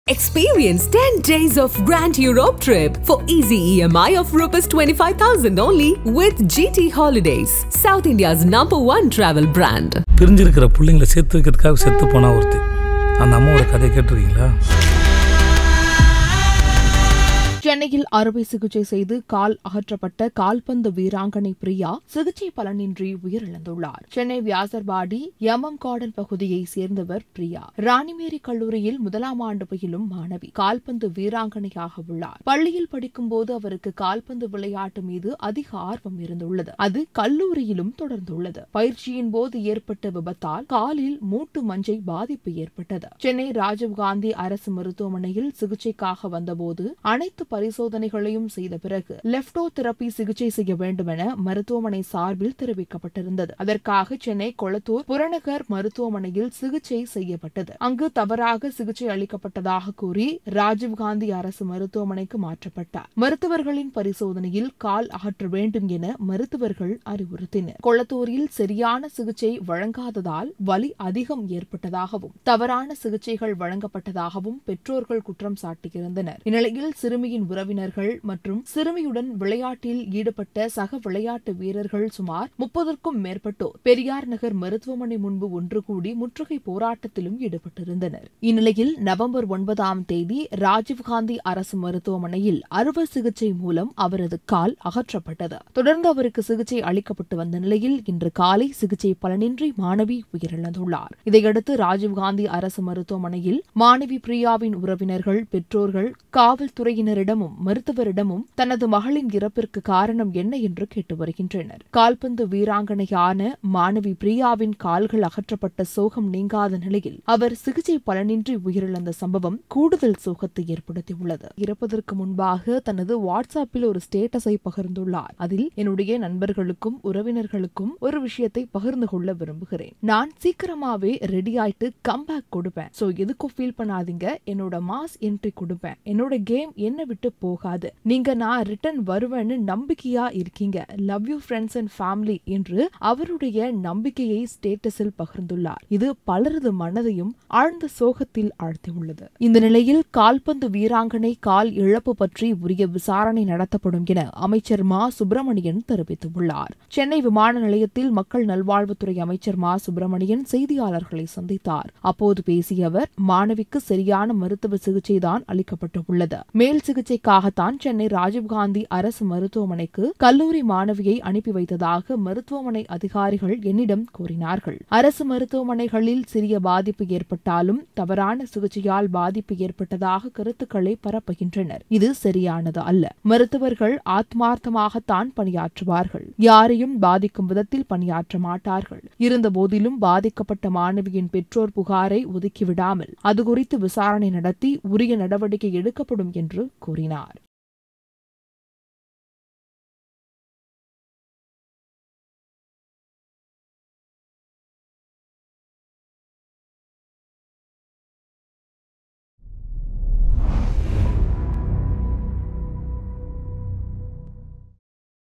Experience 10 days of Grand Europe trip for easy EMI of Rs 25,000 only with GT Holidays, South India's number one travel brand. பிரிஞ்சிருக்கிற பிள்ளைங்களை சேர்த்து வைக்கிறதுக்காக செத்து போனா ஒருத்தி அந்த அம்மாவோட கதையை கேட்டிருக்கீங்களா சென்னையில் அறுவை சிகிச்சை செய்து கால் அகற்றப்பட்ட கால்பந்து வீராங்கனை பிரியா சிகிச்சை பலனின்றி உயிரிழந்துள்ளார் சென்னை வியாசர்பாடி எம்எம் கார்டன் பகுதியைச் சேர்ந்தவர் பிரியா ராணிமேரி கல்லூரியில் முதலாம் ஆண்டு பயிலும் மாணவி கால்பந்து வீராங்கனையாக உள்ளார் பள்ளியில் படிக்கும்போது அவருக்கு கால்பந்து விளையாட்டு மீது அதிக ஆர்வம் இருந்துள்ளது அது கல்லூரியிலும் தொடர்ந்துள்ளது பயிற்சியின் போது ஏற்பட்ட விபத்தால் காலில் மூட்டு மஞ்சை பாதிப்பு ஏற்பட்டது சென்னை ராஜீவ்காந்தி அரசு மருத்துவமனையில் சிகிச்சைக்காக வந்தபோது அனைத்து பரிசோதனைகளையும் செய்த பிறகு லெப்டோ தெரப்பி சிகிச்சை செய்ய வேண்டும் என மருத்துவமனை சார்பில் தெரிவிக்கப்பட்டிருந்தது அதற்காக சென்னை கொளத்தூர் புறநகர் மருத்துவமனையில் சிகிச்சை செய்யப்பட்டது அங்கு தவறாக சிகிச்சை அளிக்கப்பட்டதாக கூறி ராஜீவ்காந்தி அரசு மருத்துவமனைக்கு மாற்றப்பட்டார் மருத்துவர்களின் பரிசோதனையில் கால் அகற்ற வேண்டும் என மருத்துவர்கள் அறிவுறுத்தினர் கொளத்தூரில் சரியான சிகிச்சை வழங்காததால் வலி அதிகம் ஏற்பட்டதாகவும் தவறான சிகிச்சைகள் வழங்கப்பட்டதாகவும் பெற்றோர்கள் குற்றம் சாட்டியிருந்தனர் இந்நிலையில் சிறுமியின் உறவினர்கள் மற்றும் சிறுமியுடன் விளையாட்டில் ஈடுபட்ட சக விளையாட்டு வீரர்கள் சுமார் முப்பதற்கும் மேற்பட்டோர் பெரியார் நகர் மருத்துவமனை முன்பு ஒன்று கூடி முற்றுகை போராட்டத்திலும் ஈடுபட்டிருந்தனர் இந்நிலையில் நவம்பர் ஒன்பதாம் தேதி ராஜீவ்காந்தி அரசு மருத்துவமனையில் அறுவை சிகிச்சை மூலம் அவரது கால் அகற்றப்பட்டது தொடர்ந்து அவருக்கு சிகிச்சை அளிக்கப்பட்டு வந்த நிலையில் இன்று காலை சிகிச்சை பலனின்றி மாணவி உயிரிழந்துள்ளார் இதையடுத்து ராஜீவ்காந்தி அரசு மருத்துவமனையில் மாணவி பிரியாவின் உறவினர்கள் பெற்றோர்கள் காவல்துறையினரிடமும் மருத்துவரிடமும் தனது மகளின் இறப்பிற்கு காரணம் என்ன என்று கேட்டு வருகின்றனர் கால்பந்து வீராங்கனையான மாணவி பிரியாவின் கால்கள் அகற்றப்பட்ட சோகம் நீங்காத நிலையில் அவர் சிகிச்சை பலனின்றி உயிரிழந்த சம்பவம் கூடுதல் சோகத்தை ஏற்படுத்தியுள்ளது இறப்பதற்கு முன்பாக தனது வாட்ஸ்அப்பில் ஒரு ஸ்டேட்டஸை பகிர்ந்துள்ளார் அதில் என்னுடைய நண்பர்களுக்கும் உறவினர்களுக்கும் ஒரு விஷயத்தை பகிர்ந்து கொள்ள விரும்புகிறேன் நான் சீக்கிரமாவே ரெடி ஆயிட்டு கம்பேக் கொடுப்பேன் சோ எதுக்கும் ஃபீல் பண்ணாதீங்க என்னோட மாஸ் என்ட்ரி கொடுப்பேன் என்னோட கேம் என்ன விட்டு போகாது நீங்க நான் ரிட்டர்ன் வருவேன்னு நம்பிக்கையா இருக்கீங்க love you friends and family என்று அவருடைய நம்பிக்கையை ஸ்டேட்டஸில் பகிர்ந்துள்ளார் இது பலரது மனதையும் ஆழ்ந்த சோகத்தில் ஆழ்த்தியுள்ளது இந்த நிலையில் கால்பந்து வீராங்கனை கால் இழப்பு பற்றி உரிய விசாரணை நடத்தப்படும் என அமைச்சர் மா சுப்பிரமணியன் தெரிவித்துள்ளார் சென்னை விமான நிலையத்தில் மக்கள் நல்வாழ்வுத்துறை அமைச்சர் மா சுப்பிரமணியன் செய்தியாளர்களை சந்தித்தார் அப்போது பேசிய அவர் மாணவிக்கு சரியான மருத்துவ சிகிச்சை தான் அளிக்கப்பட்டுள்ளது மேல் சிகிச்சைக்காகத்தான் சென்னை ராஜீவ்காந்தி அரசு மருத்துவமனைக்கு கல்லூரி மாணவியை அனுப்பி வைத்ததாக மருத்துவமனை அதிகாரிகள் என்னிடம் கூறினார்கள் அரசு மருத்துவமனைகளில் சிறிய பாதிப்பு ஏற்பட்டாலும் தவறான சிகிச்சையால் பாதிப்பு ஏற்பட்டதாக கருத்துக்களை பரப்புகின்றனர் இது சரியானது அல்ல மருத்துவர்கள் ஆத்மார்த்தமாகத்தான் பணியாற்றுவார்கள் யாரையும் பாதிக்கும் விதத்தில் பணியாற்ற மாட்டார்கள் இருந்தபோதிலும் பாதிக்கப்பட்ட மாணவியின் பெற்றோர் புகாரை ஒதுக்கிவிடாமல் அது குறித்து விசாரணை நடத்தி உரிய நடவடிக்கை எடுக்கப்படும் என்று கூறினார்